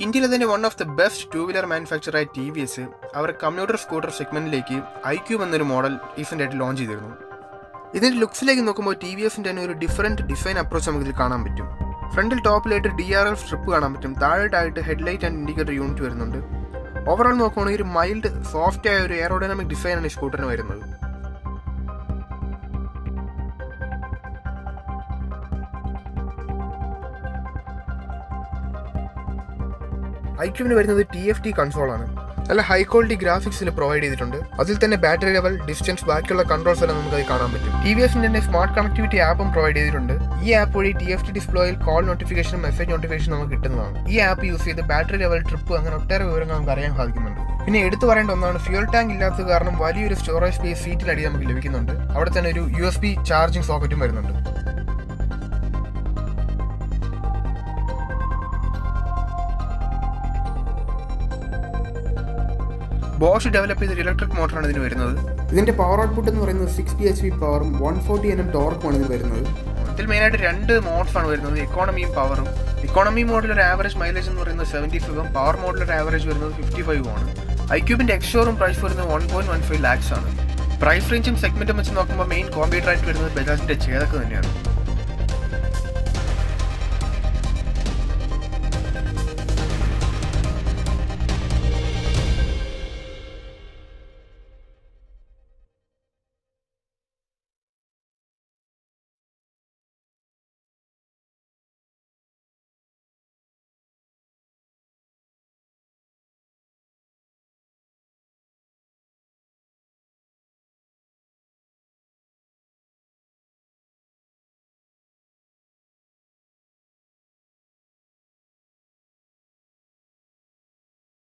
ഇന്ത്യയിലെ തന്നെ one of the best two wheeler മാനുഫാക്ചറായ ടി വി എസ് അവരുടെ കമ്പ്യൂട്ടർ സ്കൂട്ടർ സെഗ്മെന്റിലേക്ക് ഐ ക്യൂബ് എന്നൊരു മോഡൽ റീസെന്റ് ആയിട്ട് ലോഞ്ച് ചെയ്തിരുന്നു ഇതിന്റെ ലുക്സിലേക്ക് നോക്കുമ്പോൾ ടി വി എസിന്റെ തന്നെ ഒരു ഡിഫറെന്റ് ഡിസൈൻ അപ്രോച്ച് നമുക്ക് ഇതിൽ കാണാൻ പറ്റും ഫ്രണ്ടിൽ ടോപ്പിലായിട്ട് ഡി ആർ എൽ സ്ട്രിപ്പ് കാണാൻ പറ്റും താഴെയായിട്ട് ഹെഡ്ലൈറ്റ് ആൻഡ് ഇൻഡിക്കേറ്റർ യൂണിറ്റ് വരുന്നുണ്ട് ഓവറോൾ നോക്കുകയാണെങ്കിൽ ഒരു മൈൽഡ് സോഫ്റ്റ് ആയ ഒരു എയറോഡൈനാമിക് ഡിസൈനാണ് ഈ സ്കൂട്ടറിന് വരുന്നത് ഐക്യൂവിന് വരുന്നത് ടി എഫ് ടി കൺസോളാണ് നല്ല ഹൈ ക്വാളിറ്റി ഗ്രാഫിക്സിൽ പ്രൊവൈഡ് ചെയ്തിട്ടുണ്ട് അതിൽ തന്നെ ബാറ്ററി ലെവൽ ഡിസ്റ്റൻസ് ബാക്കിയുള്ള കൺട്രോൾസ് എല്ലാം നമുക്ക് അത് കാണാൻ പറ്റും ടി വി എസിന്റെ തന്നെ സ്മാർട്ട് കണക്ടിവിറ്റി ആപ്പും പ്രൊവൈഡ് ചെയ്തിട്ടുണ്ട് ഈ ആപ്പ് വഴി ടി എഫ് ടി ഡിസ്പ്ലോയിൽ കോൾ നോട്ടിഫിക്കേഷൻ മെസ്സേജ് നോട്ടിഫിക്കേഷൻ നമുക്ക് കിട്ടുന്നതാണ് ഈ ആപ്പ് യൂസ് ചെയ്ത് ബാറ്ററി ലെവൽ ട്രിപ്പ് അങ്ങനെ ഒട്ടേറെ വിവരങ്ങൾ നമുക്ക് അറിയാൻ സാധിക്കുന്നുണ്ട് പിന്നെ എടുത്തു പറയേണ്ട ഒന്നാണ് ഫ്യൂൽ ടാങ്ക് ഇല്ലാത്തത് കാരണം വലിയൊരു സ്റ്റോറേജ് സ്പേസ് സീറ്റിലടി നമുക്ക് ലഭിക്കുന്നുണ്ട് അവിടെ തന്നെ ഒരു യു എസ് ബി ചാർജിംഗ് സോക്കറ്റും വരുന്നുണ്ട് ബോഷ് ഡെവലപ്പ് ചെയ്ത ഇലക്ട്രിക് മോട്ടറാണ് ഇതിന് വരുന്നത് ഇതിന്റെ പവർ ഔട്ട്പുട്ട് എന്ന് പറയുന്നത് സിക്സ് പി എച്ച് പി പവറും വൺ ഫോർട്ടി എൻ എം ടോർക്കുമാണ് ഇതിന് വരുന്നത് ഇതിൽ മെയിനായിട്ട് രണ്ട് മോഡ്സ് ആണ് വരുന്നത് എക്കോണമിയും പവറും ഇക്കോണമി മോഡിൽ ഒരു ആവറേജ് മൈലേജ് എന്ന് പറയുന്നത് സെവൻറ്റി ഫൈവും പവർ മോഡിൽ ഒരു ആവറേജ് വരുന്നത് ഫിഫ്റ്റി ഫൈവ് ആണ് ഐക്യൂബിന്റെ എക്സ്ഷോറും പ്രൈസ് വരുന്നത് one point one five lakhs ആണ് പ്രൈസ് റേഞ്ചും സെഗ്മെന്റും വെച്ച് നോക്കുമ്പോൾ മെയിൻ കോമ്പീറ്റർ ആയിട്ട് വരുന്നത് ബജാജിന്റെ ചേതക്ക് തന്നെയാണ്